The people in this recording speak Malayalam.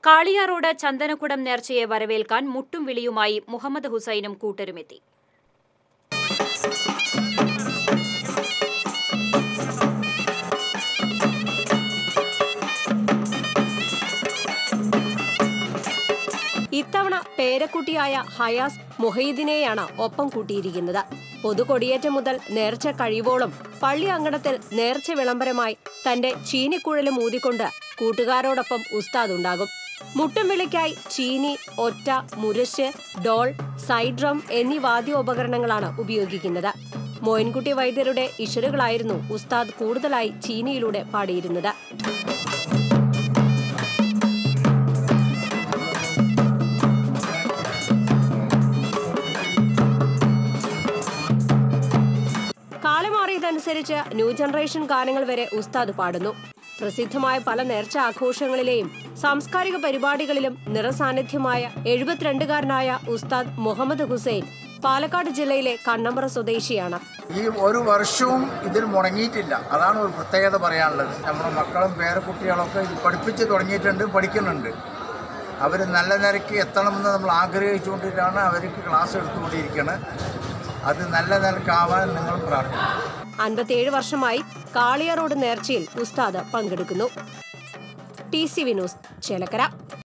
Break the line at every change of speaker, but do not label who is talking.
കാളിയാറോഡ് ചന്ദനക്കുടം നേർച്ചയെ വരവേൽക്കാൻ മുട്ടും വിളിയുമായി മുഹമ്മദ് ഹുസൈനും കൂട്ടരുമെത്തി
ഇത്തവണ പേരക്കുട്ടിയായ ഹയാസ് മുഹീദിനെയാണ് ഒപ്പം കൂട്ടിയിരിക്കുന്നത് പൊതുകൊടിയേറ്റം മുതൽ നേർച്ച കഴിവോളം പള്ളി അങ്കണത്തിൽ നേർച്ച വിളംബരമായി തന്റെ ചീനിക്കുഴലും ഊതിക്കൊണ്ട് കൂട്ടുകാരോടൊപ്പം ഉസ്താദ് ഉണ്ടാകും മുട്ടും വിളിക്കായി ചീനി ഒറ്റ മുരശ് ഡോൾ സൈഡ് ഡ്രം എന്നീ വാദ്യോപകരണങ്ങളാണ് ഉപയോഗിക്കുന്നത് മോയിൻകുട്ടി വൈദ്യരുടെ ഇഷറുകളായിരുന്നു ഉസ്താദ് കൂടുതലായി ചീനിയിലൂടെ പാടിയിരുന്നത് കാലം മാറിയതനുസരിച്ച് ന്യൂ ജനറേഷൻ ഗാനങ്ങൾ വരെ ഉസ്താദ് പാടുന്നു പ്രസിദ്ധമായ പല നേർച്ച ആഘോഷങ്ങളിലെയും സാംസ്കാരിക പരിപാടികളിലും നിറസാന്നിധ്യമായ എഴുപത്തിരണ്ടുകാരനായ ഉസ്താദ് മുഹമ്മദ് ഹുസൈൻ പാലക്കാട് ജില്ലയിലെ കണ്ണമ്പ്ര സ്വദേശിയാണ്
ഈ ഒരു വർഷവും ഇതിൽ മുടങ്ങിയിട്ടില്ല അതാണ് ഒരു പ്രത്യേകത പറയാനുള്ളത് നമ്മുടെ മക്കളും പേരക്കുട്ടികളൊക്കെ ഇത് പഠിപ്പിച്ച് തുടങ്ങിയിട്ടുണ്ട് പഠിക്കുന്നുണ്ട് അവർ നല്ല നിലയ്ക്ക് എത്തണമെന്ന് നമ്മൾ ആഗ്രഹിച്ചുകൊണ്ടിട്ടാണ് അവർക്ക് ക്ലാസ് എടുത്തുകൊണ്ടിരിക്കുന്നത് അത് നല്ല നിലക്കാവാൻ നിങ്ങൾ പ്രാർത്ഥിക്കും
അൻപത്തിയേഴ് വർഷമായി കാളിയാറോഡ് നേർച്ചയിൽ ഉസ്താദ് പങ്കെടുക്കുന്നു ടി സി വിനോസ് ചേലക്കര